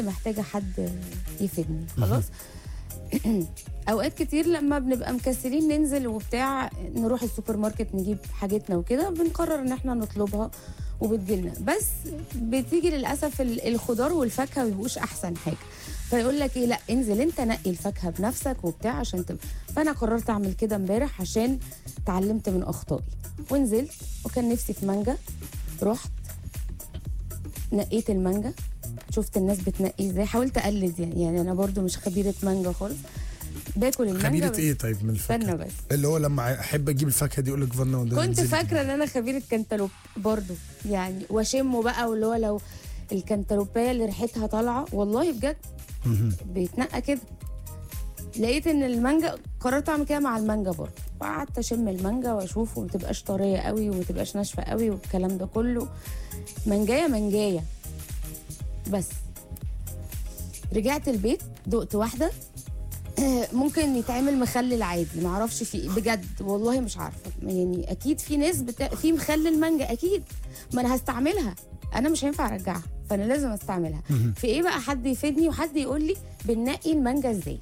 محتاجه حد يفيدني خلاص اوقات كتير لما بنبقى مكسلين ننزل وبتاع نروح السوبر ماركت نجيب حاجتنا وكده بنقرر ان احنا نطلبها وبتجيلنا بس بتيجي للاسف ال- الخضار والفاكهه ما بيبقوش احسن حاجه فيقول لك ايه لا انزل انت نقي الفاكهه بنفسك وبتاع عشان تبقى فانا قررت اعمل كده امبارح عشان اتعلمت من اخطائي ونزلت وكان نفسي في مانجا رحت نقيت المانجا شفت الناس بتنقي ازاي حاولت اقلد يعني يعني انا برضو مش خبيره مانجا خالص باكل المانجا خبيره بس- ايه طيب من الفاكهه استنى بس اللي هو لما احب اجيب الفاكهه دي يقول لك فانا وده كنت ننزل فاكره ان انا خبيره كنتالوب برضو يعني واشمه بقى واللي هو لو الكنتالوبايه اللي ريحتها طالعه والله بجد مهم. بيتنقى كده لقيت ان المانجا قررت اعمل كده مع المانجا برضه وقعدت اشم المانجا واشوف وما تبقاش طريه قوي وما تبقاش ناشفه قوي والكلام ده كله منجايه منجايه بس رجعت البيت دقت واحده ممكن يتعمل مخلل عادي ما اعرفش في بجد والله مش عارفه يعني اكيد في ناس بتا... في مخلل مانجا اكيد ما انا هستعملها انا مش هينفع ارجعها فانا لازم استعملها في ايه بقى حد يفيدني وحد يقول لي بننقي المانجا ازاي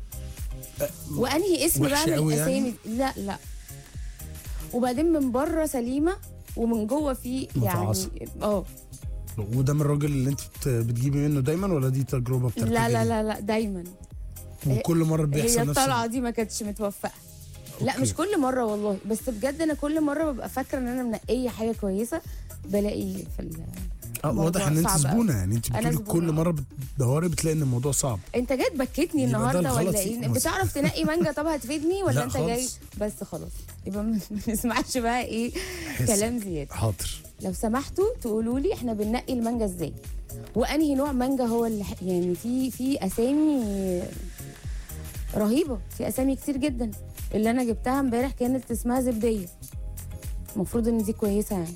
وانهي اسم بقى وحشة من قوي يعني؟ الاسامي لا لا وبعدين من بره سليمه ومن جوه في يعني مفعصة. اه وده من الراجل اللي انت بت- بتجيبي منه دايما ولا دي تجربه بتاعتك لا لا لا لا دايما وكل مره بيحصل هي نفس الطلعه دي ما كانتش متوفقه لا أوكي. مش كل مره والله بس بجد انا كل مره ببقى فاكره ان انا منقيه حاجه كويسه بلاقي في ال... اه موضوع واضح ان انت صعب أوي. زبونه يعني انت أنا بتقولي زبونة. كل مره بتدوري بتلاقي ان الموضوع صعب انت جيت بكتني يبقى ده النهارده الغلط ولا فيك ايه مثلا. بتعرف تنقي مانجا طب هتفيدني ولا لا انت جاي خالص. بس خلاص يبقى ما نسمعش بقى ايه حس. كلام زياده حاضر لو سمحتوا تقولوا لي احنا بننقي المانجا ازاي وانهي نوع مانجا هو اللي ح- يعني في في اسامي رهيبه في اسامي كتير جدا اللي انا جبتها امبارح كانت اسمها زبديه المفروض ان دي كويسه يعني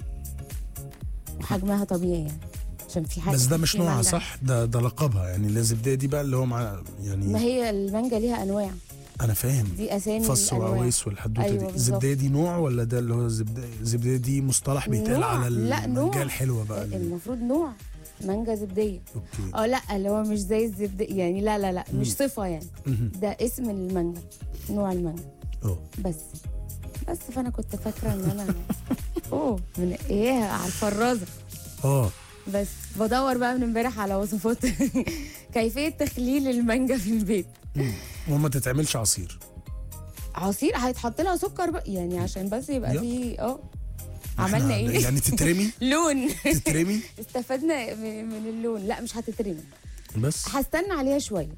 وحجمها طبيعي يعني عشان في حاجه بس ده مش في نوعها مانجا. صح ده ده لقبها يعني الزبده دي بقى اللي هو مع ما يعني هي المانجا ليها انواع انا فاهم دي اسامي فص الأنواع. وعويس والحدوته أيوة دي بالظبط. الزبده دي نوع ولا ده اللي هو الزبده الزبده دي مصطلح بيتقال نوع. على لا، المانجا نوع. الحلوه بقى اللي- المفروض نوع مانجا زبديه اوكي اه لا اللي هو مش زي الزبده يعني لا لا لا مش صفه يعني مهم. ده اسم المانجا نوع المانجا اه بس بس فانا كنت فاكره ان انا اوه من ايه على الفرازه اه بس بدور بقى من امبارح على وصفات كيفيه تخليل المانجا في البيت مم. وما تتعملش عصير عصير هيتحط لها سكر بقى يعني عشان بس يبقى يلا. فيه اه إحنا عملنا ايه يعني تترمي لون تترمي استفدنا من من اللون لا مش هتترمي بس هستنى عليها شويه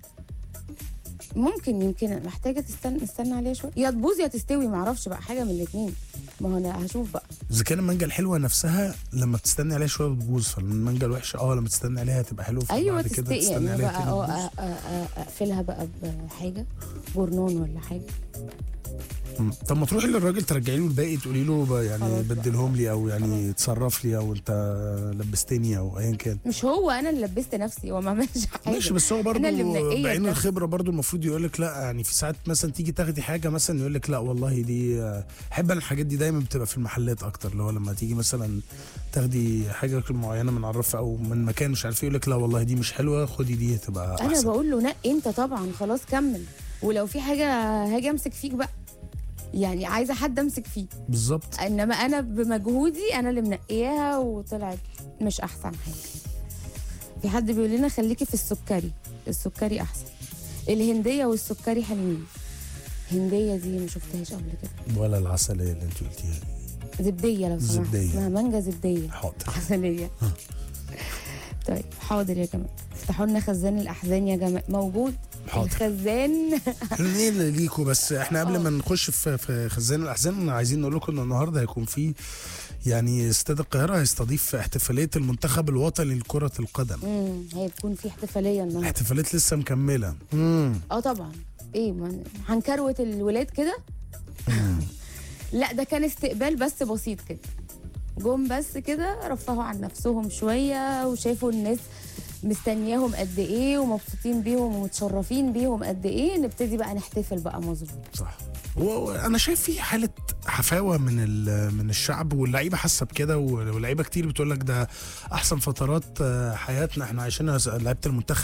ممكن يمكن محتاجه تستنى نستنى عليها شويه يا تبوظ يا تستوي معرفش بقى حاجه من الاثنين ما هو انا هشوف بقى اذا كان المانجا الحلوه نفسها لما بتستني عليها شويه بتبوظ فالمانجا الوحشه اه لما تستني عليها تبقى حلوه ايوه فبعد كده تستوي تستني يعني عليها بقى تاني اه تبوظ. أ- أ- أ- اقفلها بقى بحاجه جورنون ولا حاجه مم. طب ما تروحي للراجل ترجعي له الباقي تقولي له ب- يعني خلاص بقى. بدلهم لي او يعني تصرف لي او انت لبستني او ايا كان مش هو انا اللي لبست نفسي هو ما عملش حاجه ماشي بس هو برضه أنا اللي منقية بعين ده. الخبره برضه المفروض يقول لك لا يعني في ساعات مثلا تيجي تاخدي حاجه مثلا يقول لك لا والله دي آه، احب انا الحاجات دي دايما بتبقى في المحلات اكتر اللي هو لما تيجي مثلا تاخدي حاجه معينه من عرف او من مكان مش عارف إيه، يقول لك لا والله دي مش حلوه خدي دي تبقى انا احسن بقول له نقي انت طبعا خلاص كمل ولو في حاجه هاجي امسك فيك بقى يعني عايزه حد امسك فيه بالظبط انما انا بمجهودي انا اللي منقياها وطلعت مش احسن حاجه في حد بيقول لنا خليكي في السكري السكري احسن الهنديه والسكري حلوين هنديه دي ما شفتهاش قبل كده ولا العسليه اللي انت قلتيها دي زبديه لو سمحت زبدية. اسمها مانجا زبديه حاضر عسليه طيب حاضر يا جماعه افتحوا لنا خزان الاحزان يا جماعه موجود حاضر. الخزان احنا ايه اللي ليكوا بس احنا قبل ما نخش في في خزان الاحزان عايزين نقول لكم ان النهارده هيكون في يعني استاد القاهره هيستضيف احتفاليه المنتخب الوطني لكره القدم امم هيكون في احتفاليه النهارده الاحتفالات لسه مكمله امم اه طبعا ايه ما هنكروت الولاد كده لا ده كان استقبال بس بسيط كده جم بس كده رفهوا عن نفسهم شويه وشافوا الناس مستنياهم قد ايه ومبسوطين بيهم ومتشرفين بيهم قد ايه نبتدي بقى نحتفل بقى مظبوط صح وانا شايف في حاله حفاوه من ال- من الشعب واللعيبه حاسه بكده واللعيبه كتير بتقول لك ده احسن فترات آه، حياتنا احنا عايشينها لعيبه المنتخب